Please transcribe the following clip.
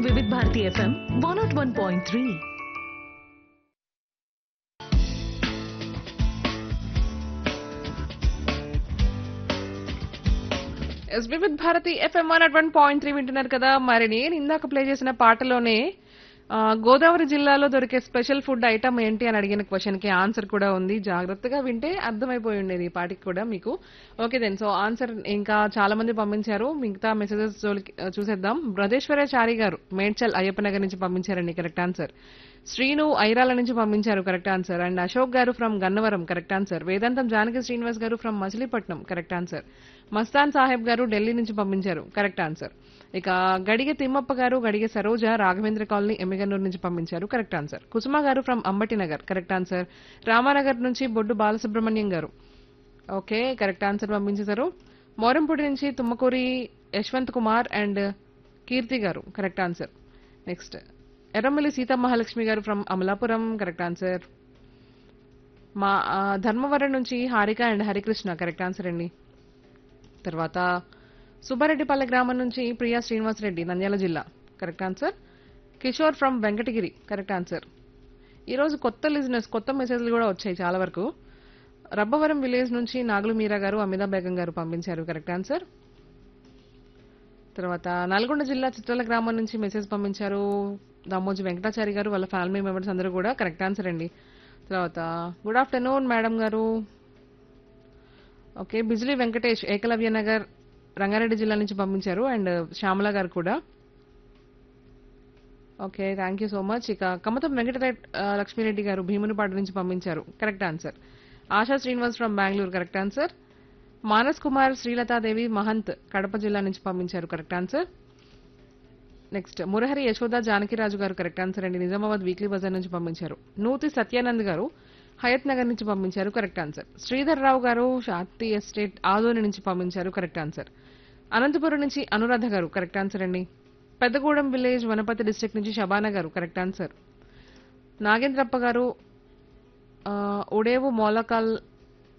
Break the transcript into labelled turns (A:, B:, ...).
A: Vividh Bharati FM one naught one point three
B: yes Vividh Bharati FM one at one point three వింటున్నారు కదా మరి నేను ఇందాక ప్లే చేసిన పాటలోనే ఆ, గోదావరి జిల్లాలో దొరికే స్పెషల్ ఫుడ్ ఐటమ్ ఏంటి అని అడిగిన క్వశ్చన్ కి ఆన్సర్ కూడా ఉంది జాగ్రత్తగా వింటే అర్థమైపోయి ఉండేది ఈ పాటికి కూడా మీకు ఓకే దెన్ సో ఆన్సర్ ఇంకా చాలా మంది పంపించారు మిగతా మెసేజెస్ చూసేద్దాం బ్రదేశ్వరాచారి గారు మేడ్చల్ అయ్యప్ప నగర్ నుంచి పంపించారండి కరెక్ట్ ఆన్సర్ శ్రీను ఐరాల నుంచి పంపించారు కరెక్ట్ ఆన్సర్ అండ్ అశోక్ గారు ఫ్రమ్ గన్నవరం కరెక్ట్ ఆన్సర్ వేదాంతం జానకి శ్రీనివాస్ గారు from Machilipatnam correct answer Mastan Saheb గారు ఢిల్లీ నుంచి పంపించారు కరెక్ట్ ఆన్సర్ ఇక గడిగె తిమ్మప్ప గారు గడిగె సరోజ రాఘవేంద్ర కాలనీ ఎమ్మిగన్నూరు నుంచి పంపించారు కరెక్ట్ ఆన్సర్ కుసుమ గారు from Ambati Nagar correct answer Ramanagar నుంచి బొడ్డు బాలసుబ్రహ్మణ్యం గారు ఓకే కరెక్ట్ ఆన్సర్ పంపించేశారు మోరంపూడి నుంచి తుమ్మకూరి యశ్వంత్ కుమార్ అండ్ కీర్తి గారు correct answer next Erramalli Seethamahalakshmi గారు ఫ్రమ్ అమలాపురం కరెక్ట్ ఆన్సర్ మా ఆ, ధర్మవరం నుంచి Harika and Harikrishna correct answer అండి తర్వాత సుబ్బారెడ్డిపల్లె గ్రామం నుంచి ప్రియా శ్రీనివాస్ రెడ్డి నంద్యాల జిల్లా correct answer Kishore from Venkatagiri correct answer ఈరోజు కొత్త లిజినెస్ కొత్త మెసేజ్లు కూడా వచ్చాయి చాలా వరకు రబ్బవరం విలేజ్ నుంచి నాగులు మీరా గారు అమితా బేగం గారు పంపించారు కరెక్ట్ ఆన్సర్ తర్వాత నల్గొండ జిల్లా చిత్రాల గ్రామం నుంచి మెసేజ్ పంపించారు దామోజీ వెంకటాచారి గారు వాళ్ళ ఫ్యామిలీ మెంబర్స్ అందరూ కూడా కరెక్ట్ ఆన్సర్ అండి తర్వాత గుడ్ ఆఫ్టర్నూన్ మేడం గారు ఓకే బిజ్లీ వెంకటేష్ ఏకలవ్య నగర్ రంగారెడ్డి జిల్లా నుంచి పంపించారు అండ్ శ్యామల గారు కూడా okay thank you so much ఇక కమతం వెంకటరెడ్డి లక్ష్మీరెడ్డి గారు భీమునిపాడు నుంచి పంపించారు correct answer Asha Srinivas from Bengaluru correct answer Manas Kumar Srilathadevi Mahanth Kadapa జిల్లా నుంచి పంపించారు correct answer next Murahari Yashoda Janakiraju గారు కరెక్ట్ ఆన్సర్ అండి నిజామాబాద్ వీక్లీ బజార్ నుంచి పంపించారు నూతి సత్యానంద్ గారు హయత్ నగర్ నుంచి పంపించారు కరెక్ట్ ఆన్సర్ శ్రీధర్ రావు గారు శాంతి ఎస్టేట్ ఆదోని నుంచి పంపించారు కరెక్ట్ ఆన్సర్ అనంతపురం నుంచి అనురాధ గారు కరెక్ట్ ఆన్సర్ అండి పెద్దగూడెం విలేజ్ వనపతి డిస్ట్రిక్ట్ నుంచి షబానా గారు కరెక్ట్ ఆన్సర్ నాగేంద్రప్ప గారు ఆ, ఉడేవు మోలకాల్